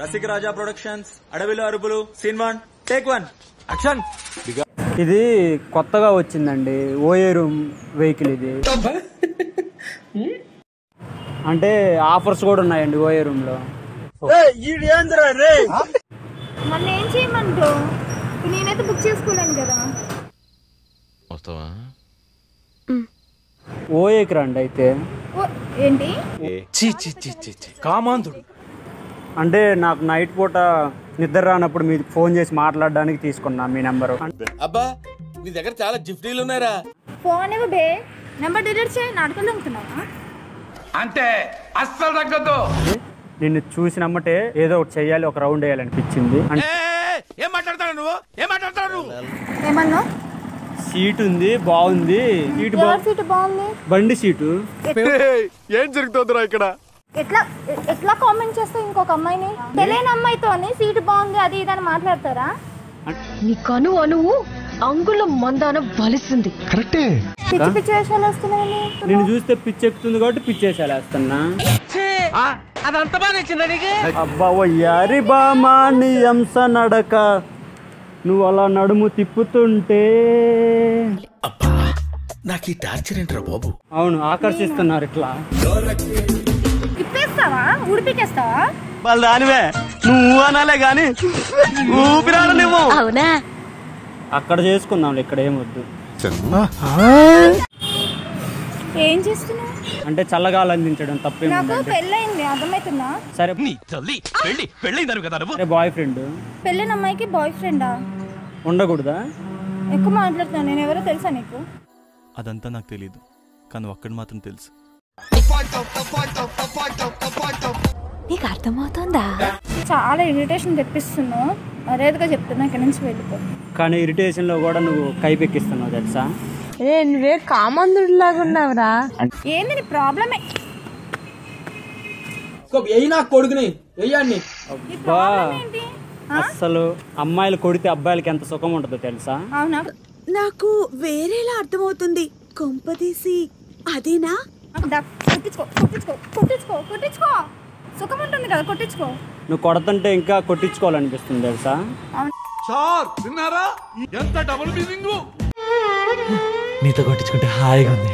రసిక రాజా productions అడవిలో అరుపులు scene one take one action ఇది కొత్తగా వచ్చిందండి ఓఏ రూమ్ వెహికల్ ఇది అంటే ఆఫర్స్ కూడా ఉన్నాయండి ఓఏ రూమ్ లో నన్ను ఏం చేయమంటావు నేనైతే బుక్ చేసుకోలేను కదా వస్తావా ఓఏకి రండి అయితే ఓ ఏంటి అంటే నాకు నైట్ పూట నిద్ర రానప్పుడు మీకు ఫోన్ చేసి మాట్లాడడానికి తీసుకున్నా మీ నెంబరు అబ్బా నీ దగ్గర చాలా జిఫ్టీలు ఉన్నారా ఫోన్ ఇవ్వ బే నెంబర్ డిలీట్ చేయి నాటకాలు అమ్ముతున్నావా నిన్ను చూసినమ్మటే ఏదో ఒకటి చెయ్యాలి ఒక రౌండ్ వేయాలనిపించింది అంటే ఏం మాట్లాడతాడు నువ్వు ఏం మాట్లాడతాడు నువ్వు ఏమన్నా సీట్ ఉంది బాగుంది సీట్ బా ఎవరి సీట్ బాగుంది బండి సీటు ఏం జరుగుతుందిరా ఇక్కడ ఎట్లా ఎ- ఎట్లా కామెంట్ చేస్తావు ఇంకొక అమ్మాయిని తెలియని అమ్మాయితోని సీట్ బాగుంది అది ఇది అని మాట్లాడతారా నీ కను అణువు అంగుళం మందాన బలిసింది పిచ్చి పిచ్చి వేషాలు వస్తున్నాయి నిన్ను చూస్తే పిచ్చి ఎక్కుతుంది కాబట్టి పిచ్చేసేలేస్తున్నా అదంతా బాగా నచ్చిందా నీకు అబ్బా ఓ యారి బామా నీ అంశ నడక నువ్వు అలా నడుము తిప్పుతుంటే నాకు ఈ టార్చర్ ఏంట్రా బాబు అవును ఆకర్షిస్తున్నారు ఇట్లా తిప్పేస్తావా ఉడిపికేస్తావా వాళ్ళు దానివే నువ్వు అనాలే గాని ఊపిరాడు నువ్వు అవునా అక్కడ చేసుకుందాం ఇక్కడ ఏమొద్దు ఏం చేస్తున్నావు అంటే చల్లగాలు అందించడం నాకు తప్పేముందంటే పెళ్ళయింది అర్థమవుతుందా సరే నీ తల్లి పెళ్ళి పెళ్ళైందను కదా నువ్వు సరే బాయ్ ఫ్రెండ్ పెళ్ళిన అమ్మాయికి బాయ్ ఫ్రెండా ఉండకూడదా ఎక్కువ మాట్లాడుతున్నా నేను ఎవరో తెలుసా నీకు అదంతా నాకు తెలియదు కానీ ఒక్కటి మాత్రం తెలుసు నీకు అర్థమవుతుందా చాలా ఇరిటేషన్ తెప్పిస్తున్నావు మర్యాదగా చెప్తున్నా ఇక్కడ నుంచి వెళ్ళిపో కానీ ఇరిటేషన్ లో కూడా నువ్వు కైపెక్కిస్తున్నావు తెలుసా ఏ నువ్వే కామందుడిలాగా ఉన్నావురా ఏంది నీ ప్రాబ్లమే అబ్బా ఏంటి అస్సలు అమ్మాయిలు కొడితే అబ్బాయిలకి ఎంత సుఖం ఉంటుందో తెలుసా అవునా నాకు వేరేలా అర్థమవుతుంది కొంపదీసి అదేనా దా, కొట్టించుకో కొట్టించుకో కొట్టించుకో కొట్టించుకో సుఖం ఉంటుంది కదా కొట్టించుకో నువ్వు కొడుతుంటే ఇంకా కొట్టించుకోవాలనిపిస్తుంది తెలుసా సార్ విన్నారా ఎంత డబుల్ మీనింగ్ నీతో కొట్టించుకుంటే హాయిగా ఉంది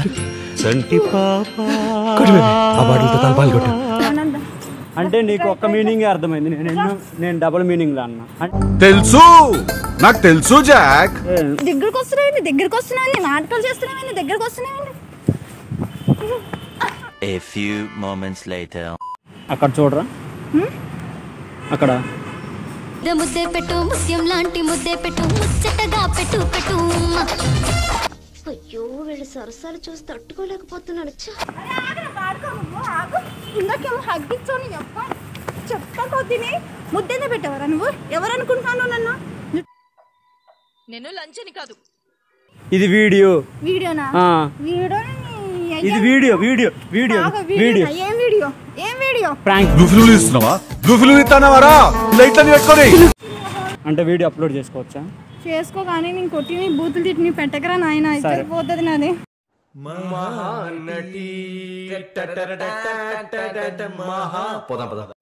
ఆ బాటిల్తో తలపాలు కొట్టు ఆనంద అంటే నీకు ఒక్క మీనింగ్ అర్థమైంది నేను ఎన్నో నేను డబుల్ మీనింగ్ లో అన్నా అంటే తెలుసు నాకు తెలుసు జాక్ ఏ, దగ్గరకు వస్తున్నాయండి దగ్గరకు వస్తున్నాయండి నాటకాలు చేస్తున్నాయండి దగ్గరకు వస్తున్నాయండి A few moments later. అక్కడ చూడరా అక్కడ ముద్దే పెట్టు ముత్యం లాంటి ముద్దే పెట్టు ముచ్చటగా పెట్టు పెట్టు అయ్యో వీళ్ళు సరసాలు చూసి తట్టుకోలేకపోతున్నాడు ఇందాకేమో హగ్గిచ్చోని చెప్ప చెప్తా కొద్దిని ముద్దెందే పెట్టేవారా నువ్వు ఎవరు అనుకుంటున్నాను నన్ను నేను లంచని కాదు ఇది వీడియో వీడియోనా ఆ, వీడియో ఇది వీడియో వీడియో వీడియో వీడియో ఏం వీడియో ఏం వీడియో ప్రాంక్ బ్లూ ఫిల్మ్ ఇస్తున్నావా బ్లూ ఫిల్మ్ ఇస్తానవారా లైట్లని పెట్టుకొని అంటే వీడియో అప్లోడ్ చేసుకోవచ్చా చేసుకో కానీ నేను కొట్టి బూతులు తిట్టి పెట్టకరా నాయన అయితే సరే. పోతుంది నాది పోదాం పోదాం